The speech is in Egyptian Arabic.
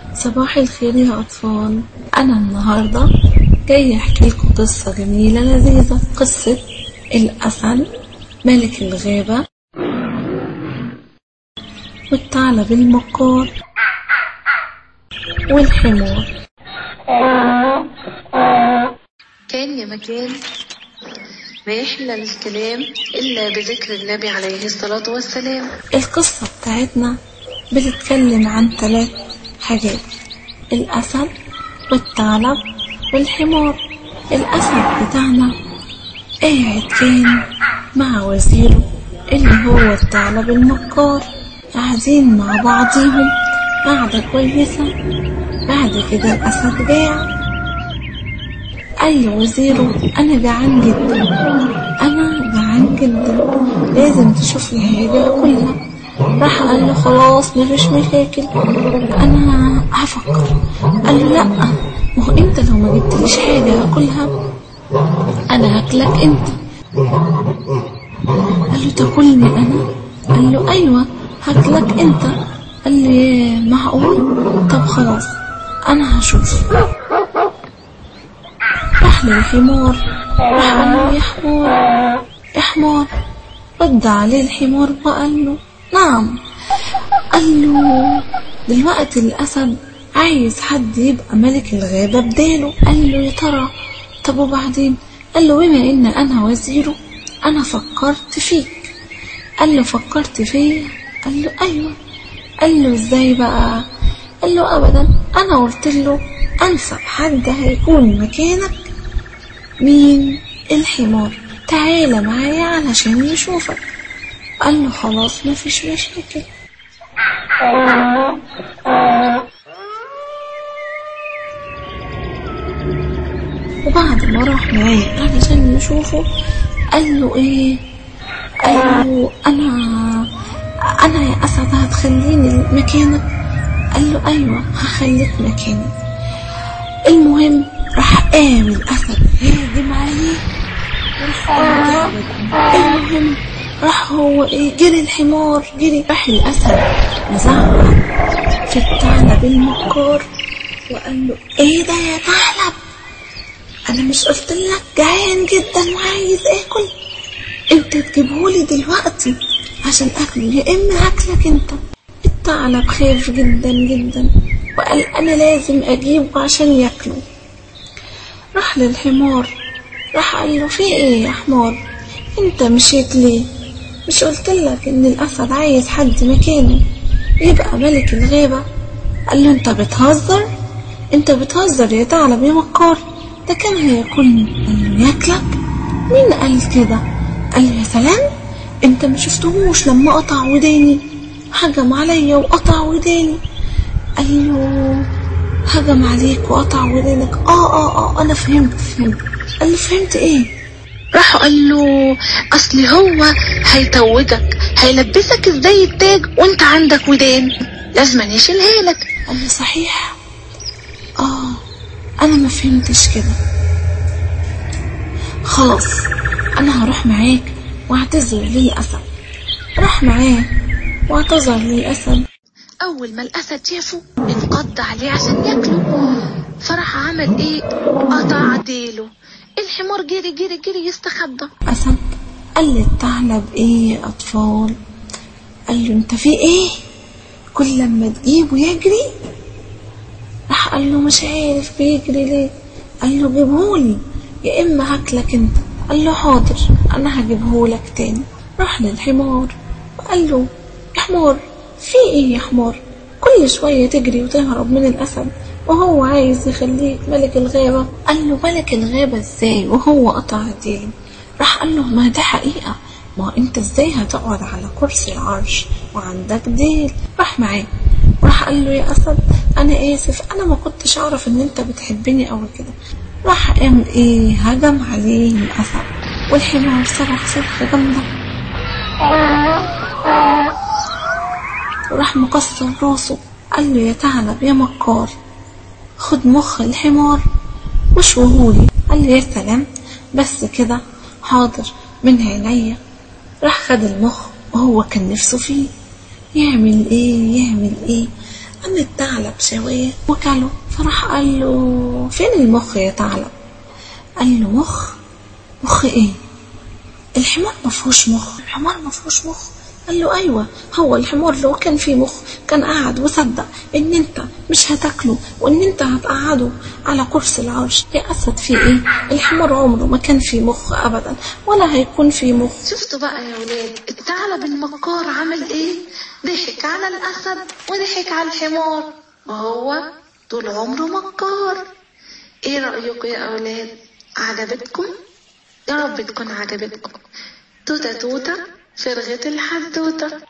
صباح الخير يا أطفال أنا النهاردة جاي أحكي لكم قصة جميلة لذيذة قصة الأسد ملك الغابة والثعلب المكار والحمار كان يا مكان ما يحلى الكلام إلا بذكر النبي عليه الصلاة والسلام القصة بتاعتنا بتتكلم عن ثلاث حاجات الأسد والثعلب والحمار الأسد بتاعنا قاعد كان مع وزيره اللي هو الثعلب المكار قاعدين مع بعضيهم قاعدة كويسة بعد كده الأسد جاع قال له وزيره أنا جعان جدا أنا جعان جدا لازم تشوف لي حاجة أكلها راح قال له خلاص مفيش مشاكل أنا هفكر قال له لأ ما هو أنت لو ما جبتليش حاجة أكلها أنا هاكلك أنت قال له تاكلني أنا قال له أيوة هاكلك أنت قال لي معقول طب خلاص أنا هشوف راح للحمار راح قال له يا حمار يا حمار رد عليه الحمار وقال له نعم قال له دلوقتي الأسد عايز حد يبقى ملك الغابة بداله قال له يا ترى طب وبعدين قال له بما ان انا وزيره انا فكرت فيك قال له فكرت فيا قال له ايوه قال له ازاي بقى قال له ابدا انا قلت له انسب حد هيكون مكانك مين الحمار تعالى معايا علشان يشوفك قال له خلاص مفيش مشاكل وبعد ما راح معاه علشان يشوفه قال له ايه قال له انا انا يا اسد هتخليني مكانك قال له ايوه هخليك مكاني المهم راح قام الاسد هاجم عليه المهم راح هو ايه جري الحمار جري راح الاسد مزعق في الثعلب المكار وقال له ايه ده يا ثعلب انا مش قلت لك جعان جدا وعايز اكل انت تجيبهولي دلوقتي عشان اكله يا اما هاكلك انت الثعلب خاف جدا جدا وقال انا لازم اجيبه عشان ياكله راح للحمار راح قال له في ايه يا حمار انت مشيت ليه مش قلت لك ان الاسد عايز حد مكانه يبقى ملك الغابة قال له انت بتهزر انت بتهزر يا ثعلب يا مكار ده كان هياكلني قال له ياكلك مين قال كده قال له يا سلام انت ما شفتهوش لما قطع وداني هجم عليا وقطع وداني قال له هجم عليك وقطع ودانك اه اه اه انا فهمت فهمت قال له فهمت ايه راح قال له اصل هو هيتوجك هيلبسك ازاي التاج وانت عندك ودان لازم يشيلها لك قال له صحيح اه انا ما فهمتش كده خلاص انا هروح معاك واعتذر لي اسد راح معاه واعتذر لي اسد اول ما الاسد شافه انقض عليه عشان ياكله فراح عمل ايه قطع ديله الحمار جري جري جري يستخبى اسد قال للثعلب ايه يا اطفال قال له انت في ايه كل لما تجيبه يجري راح قال له مش عارف بيجري ليه قال له جيبهولي يا اما هاكلك انت قال له حاضر انا هجيبهولك تاني راح للحمار وقال له يا حمار في ايه يا حمار كل شوية تجري وتهرب من الأسد وهو عايز يخليك ملك الغابة قال له ملك الغابة ازاي وهو قطع ديله راح قال له ما دي حقيقة ما انت ازاي هتقعد على كرسي العرش وعندك ديل راح معاه راح قال له يا أسد أنا آسف أنا ما كنتش أعرف إن أنت بتحبني أوي كده راح قام إيه هجم عليه الأسد والحمار صرخ صرخة جامدة وراح مكسر راسه قال له يا ثعلب يا مكار خد مخ الحمار وشوهولي قال له يا سلام بس كده حاضر من عينيا راح خد المخ وهو كان نفسه فيه يعمل ايه يعمل ايه انا الثعلب شويه وكله فراح قال له فين المخ يا ثعلب قال له مخ مخ ايه الحمار ما فيهوش مخ الحمار ما فيهوش مخ قال له ايوه هو الحمار لو كان فيه مخ كان قاعد وصدق ان انت مش هتاكله وان انت هتقعده على كرسي العرش يا اسد في ايه الحمار عمره ما كان فيه مخ ابدا ولا هيكون فيه مخ شفتوا بقى يا ولاد الثعلب المكار عمل ايه ضحك على الاسد وضحك على الحمار وهو طول عمره مكار ايه رأيكم يا اولاد عجبتكم يا رب تكون عجبتكم توتة توتة فرغة الحدوتة